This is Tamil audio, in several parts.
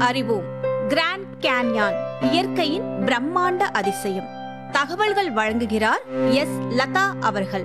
அறிவோம் கிராண்ட் கேன்யான் இயற்கையின் பிரம்மாண்ட அதிசயம் தகவல்கள் வழங்குகிறார் எஸ் லதா அவர்கள்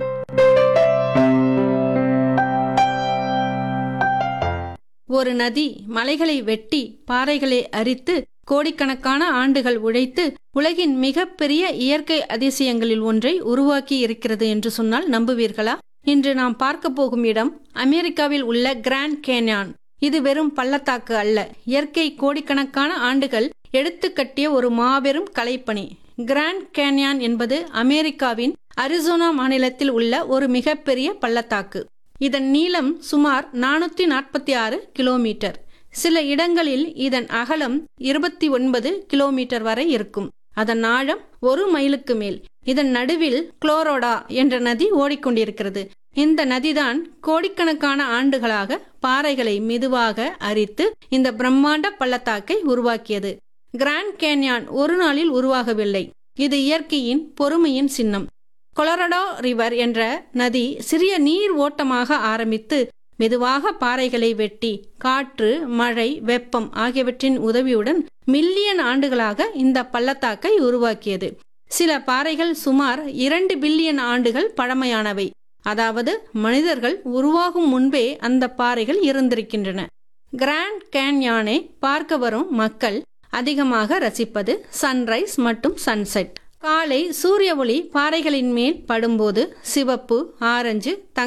ஒரு நதி மலைகளை வெட்டி பாறைகளை அரித்து கோடிக்கணக்கான ஆண்டுகள் உழைத்து உலகின் மிகப்பெரிய இயற்கை அதிசயங்களில் ஒன்றை உருவாக்கி இருக்கிறது என்று சொன்னால் நம்புவீர்களா இன்று நாம் பார்க்க போகும் இடம் அமெரிக்காவில் உள்ள கிராண்ட் கேன்யான் இது வெறும் பள்ளத்தாக்கு அல்ல இயற்கை கோடிக்கணக்கான ஆண்டுகள் எடுத்து கட்டிய ஒரு மாபெரும் கலைப்பணி கிராண்ட் கேன்யான் என்பது அமெரிக்காவின் அரிசோனா மாநிலத்தில் உள்ள ஒரு மிகப்பெரிய பள்ளத்தாக்கு இதன் நீளம் சுமார் நானூத்தி நாற்பத்தி ஆறு கிலோமீட்டர் சில இடங்களில் இதன் அகலம் இருபத்தி ஒன்பது கிலோமீட்டர் வரை இருக்கும் அதன் ஆழம் ஒரு மைலுக்கு மேல் இதன் நடுவில் குளோரோடா என்ற நதி ஓடிக்கொண்டிருக்கிறது இந்த நதிதான் கோடிக்கணக்கான ஆண்டுகளாக பாறைகளை மெதுவாக அரித்து இந்த பிரம்மாண்ட பள்ளத்தாக்கை உருவாக்கியது கிராண்ட் கேன்யான் ஒரு நாளில் உருவாகவில்லை இது இயற்கையின் பொறுமையின் சின்னம் கொலரடோ ரிவர் என்ற நதி சிறிய நீர் ஓட்டமாக ஆரம்பித்து மெதுவாக பாறைகளை வெட்டி காற்று மழை வெப்பம் ஆகியவற்றின் உதவியுடன் மில்லியன் ஆண்டுகளாக இந்த பள்ளத்தாக்கை உருவாக்கியது சில பாறைகள் சுமார் இரண்டு பில்லியன் ஆண்டுகள் பழமையானவை அதாவது மனிதர்கள் உருவாகும் முன்பே அந்த பாறைகள் இருந்திருக்கின்றன கிராண்ட் கேன்யானை பார்க்க வரும் மக்கள் அதிகமாக ரசிப்பது சன்ரைஸ் மற்றும் சன்செட் காலை சூரிய ஒளி பாறைகளின் மேல் படும்போது சிவப்பு ஆரஞ்சு